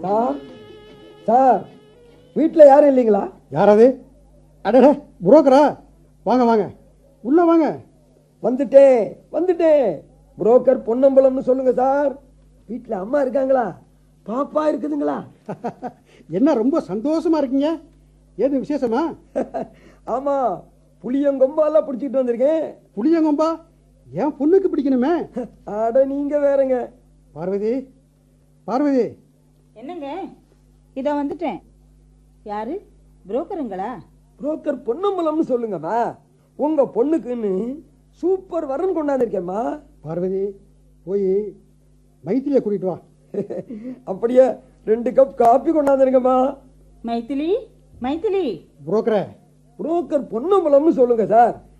sir sir வீட்டில் யாரும் இல்லைங்களா யாராவது அடடே புரோக்கரா வாங்க வாங்க உள்ள வாங்க வந்துட்டேன் வந்துட்டேன் புரோக்கர் பொன்னம்பலம்னு சொல்லுங்க சார் வீட்டில் அம்மா இருக்காங்களா பாப்பா இருக்குதுங்களா என்ன ரொம்ப சந்தோஷமா இருக்கீங்க ஏது விசேஷமா ஆமா புளியங்கொம்பாலாம் பிடிச்சிட்டு வந்திருக்கேன் புளியங்கொம்பா என் பொண்ணுக்கு பிடிக்கணுமே அட நீங்க வேறங்க பார்வதி பார்வதி என்னங்க இதோ வந்துட்டேன் யாரு புரோக்கருங்களா புரோக்கர் பொன்னம்பலம்னு சொல்லுங்கம்மா உங்க பொண்ணுக்குன்னு சூப்பர் வரன் கொண்டாந்துருக்கேம்மா பார்வதி போய் மைத்திரியை கூட்டிட்டு வா அப்படியே ரெண்டு கப் காப்பி கொண்டாந்துருங்கம்மா மைத்திலி மைத்திலி புரோக்கரே புரோக்கர் பொன்னம்பலம்னு சொல்லுங்க சார்